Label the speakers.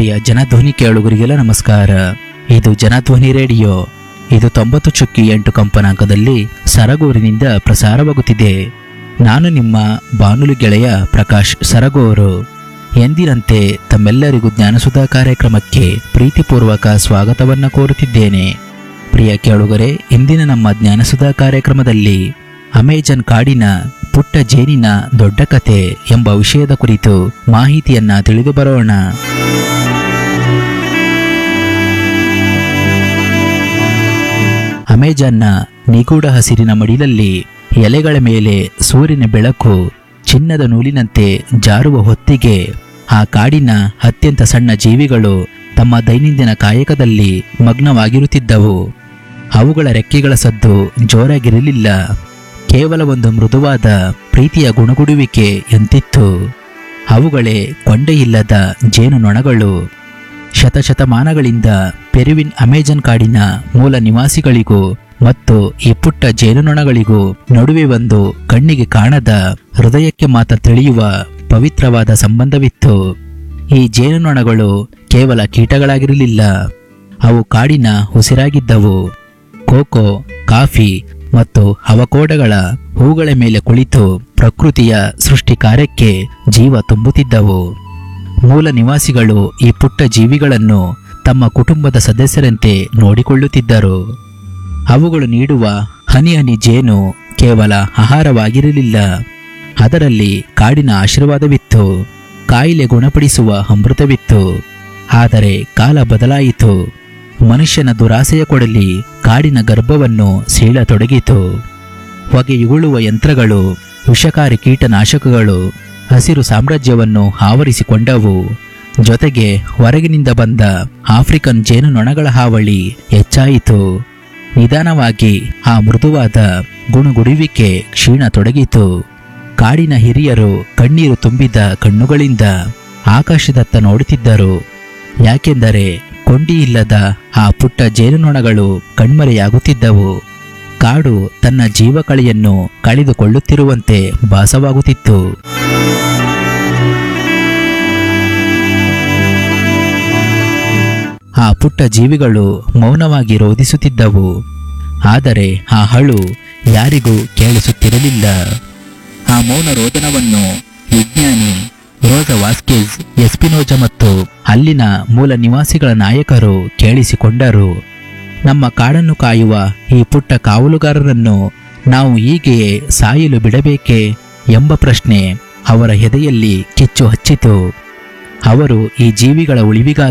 Speaker 1: ಪ್ರಿಯ ಜನಧ್ವನಿ ಕೇಳುಗರಿಗೆಲ್ಲ ನಮಸ್ಕಾರ ಇದು ಜನಧ್ವನಿ ರೇಡಿಯೋ ಇದು ತೊಂಬತ್ತು ಚುಕ್ಕಿ ಎಂಟು ಕಂಪನಾಂಕದಲ್ಲಿ ಸರಗೂರಿನಿಂದ ಪ್ರಸಾರವಾಗುತ್ತಿದೆ ನಾನು ನಿಮ್ಮ ಬಾನುಲಿ ಗೆಳೆಯ ಪ್ರಕಾಶ್ ಸರಗೂರು ಎಂದಿನಂತೆ ತಮ್ಮೆಲ್ಲರಿಗೂ ಜ್ಞಾನಸುಧಾ ಕಾರ್ಯಕ್ರಮಕ್ಕೆ ಪ್ರೀತಿಪೂರ್ವಕ ಸ್ವಾಗತವನ್ನು ಕೋರುತ್ತಿದ್ದೇನೆ ಪ್ರಿಯ ಕೇಳುಗರೆ ಇಂದಿನ ನಮ್ಮ ಜ್ಞಾನಸುಧಾ ಕಾರ್ಯಕ್ರಮದಲ್ಲಿ ಅಮೆಜಾನ್ ಕಾಡಿನ ಪುಟ್ಟ ಜೇನಿನ ದೊಡ್ಡ ಕತೆ ಎಂಬ ವಿಷಯದ ಕುರಿತು ಮಾಹಿತಿಯನ್ನ ತಿಳಿದು ಬರೋಣ ಅಮೆಜಾನ್ನ ನಿಗೂಢ ಹಸಿರಿನ ಮಡಿಲಲ್ಲಿ ಎಲೆಗಳ ಮೇಲೆ ಸೂರ್ಯನ ಬೆಳಕು ಚಿನ್ನದ ನೂಲಿನಂತೆ ಜಾರುವ ಹೊತ್ತಿಗೆ ಆ ಕಾಡಿನ ಅತ್ಯಂತ ಸಣ್ಣ ಜೀವಿಗಳು ತಮ್ಮ ದೈನಂದಿನ ಕಾಯಕದಲ್ಲಿ ಮಗ್ನವಾಗಿರುತ್ತಿದ್ದವು ಅವುಗಳ ರೆಕ್ಕೆಗಳ ಸದ್ದು ಜೋರಾಗಿರಲಿಲ್ಲ ಕೇವಲ ಒಂದು ಮೃದುವಾದ ಪ್ರೀತಿಯ ಗುಣಗುಡುವಿಕೆ ಎಂತಿತ್ತು ಅವುಗಳೇ ಕೊಂಡೆಯಿಲ್ಲದ ಜೇನು ನೊಣಗಳು ಶತಶತಮಾನಗಳಿಂದ ಪೆರುವಿನ್ ಅಮೆಜಾನ್ ಕಾಡಿನ ಮೂಲ ನಿವಾಸಿಗಳಿಗೂ ಮತ್ತು ಈ ಪುಟ್ಟ ಜೇನುನೊಣಗಳಿಗೂ ನಡುವೆ ಒಂದು ಕಣ್ಣಿಗೆ ಕಾಣದ ಹೃದಯಕ್ಕೆ ಮಾತ್ರ ತಿಳಿಯುವ ಪವಿತ್ರವಾದ ಸಂಬಂಧವಿತ್ತು ಈ ಜೇನುನೊಣಗಳು ಕೇವಲ ಕೀಟಗಳಾಗಿರಲಿಲ್ಲ ಅವು ಕಾಡಿನ ಉಸಿರಾಗಿದ್ದವು ಕೋಕೋ ಕಾಫಿ ಮತ್ತು ಅವಕೋಡಗಳ ಹೂಗಳ ಮೇಲೆ ಕುಳಿತು ಪ್ರಕೃತಿಯ ಸೃಷ್ಟಿ ಕಾರ್ಯಕ್ಕೆ ಜೀವ ತುಂಬುತ್ತಿದ್ದವು ಮೂಲ ನಿವಾಸಿಗಳು ಈ ಪುಟ್ಟ ಜೀವಿಗಳನ್ನು ತಮ್ಮ ಕುಟುಂಬದ ಸದಸ್ಯರಂತೆ ನೋಡಿಕೊಳ್ಳುತ್ತಿದ್ದರು ಅವುಗಳು ನೀಡುವ ಹನಿ ಹನಿ ಜೇನು ಕೇವಲ ಆಹಾರವಾಗಿರಲಿಲ್ಲ ಅದರಲ್ಲಿ ಕಾಡಿನ ಆಶೀರ್ವಾದವಿತ್ತು ಕಾಯಿಲೆ ಗುಣಪಡಿಸುವ ಅಮೃತವಿತ್ತು ಆದರೆ ಕಾಲ ಬದಲಾಯಿತು ಮನುಷ್ಯನ ದುರಾಸೆಯ ಕೊಡಲಿ ಕಾಡಿನ ಗರ್ಭವನ್ನು ಸೀಳತೊಡಗಿತು ಹೊಗೆಯುಗುಳುವ ಯಂತ್ರಗಳು ವಿಷಕಾರಿ ಕೀಟನಾಶಕಗಳು ಹಸಿರು ಸಾಮ್ರಾಜ್ಯವನ್ನು ಆವರಿಸಿಕೊಂಡವು ಜೊತೆಗೆ ಹೊರಗಿನಿಂದ ಬಂದ ಆಫ್ರಿಕನ್ ಜೇನುನೊಣಗಳ ಹಾವಳಿ ಹೆಚ್ಚಾಯಿತು ನಿಧಾನವಾಗಿ ಆ ಮೃದುವಾದ ಗುಣಗುಡುವಿಕೆ ಕ್ಷೀಣ ತೊಡಗಿತು ಕಾಡಿನ ಹಿರಿಯರು ಕಣ್ಣೀರು ತುಂಬಿದ ಕಣ್ಣುಗಳಿಂದ ಆಕಾಶದತ್ತ ನೋಡುತ್ತಿದ್ದರು ಯಾಕೆಂದರೆ ಕೊಂಡಿಯಿಲ್ಲದ ಆ ಪುಟ್ಟ ಜೇನುನೊಣಗಳು ಕಣ್ಮರೆಯಾಗುತ್ತಿದ್ದವು ಕಾಡು ತನ್ನ ಜೀವಕಳೆಯನ್ನು ಕಳೆದುಕೊಳ್ಳುತ್ತಿರುವಂತೆ ಭಾಸವಾಗುತ್ತಿತ್ತು ಆ ಪುಟ್ಟ ಜೀವಿಗಳು ಮೌನವಾಗಿ ರೋಧಿಸುತ್ತಿದ್ದವು ಆದರೆ ಆ ಹಳು ಯಾರಿಗೂ ಕೇಳಿಸುತ್ತಿರಲಿಲ್ಲ ಆ ಮೌನ ರೋದನವನ್ನು ವಿಜ್ಞಾನಿ ರೋಸ ವಾಸ್ಕಿಸ್ ಎಸ್ಪಿನೋಜ ಮತ್ತು ಅಲ್ಲಿನ ಮೂಲ ನಿವಾಸಿಗಳ ನಾಯಕರು ಕೇಳಿಸಿಕೊಂಡರು ನಮ್ಮ ಕಾಡನ್ನು ಕಾಯುವ ಈ ಪುಟ್ಟ ಕಾವಲುಗಾರರನ್ನು ನಾವು ಹೀಗೆಯೇ ಸಾಯಲು ಬಿಡಬೇಕೇ ಎಂಬ ಪ್ರಶ್ನೆ ಅವರ ಎದೆಯಲ್ಲಿ ಕಿಚ್ಚು ಹಚ್ಚಿತು ಅವರು ಈ ಜೀವಿಗಳ ಉಳಿವಿಗಾಗಿ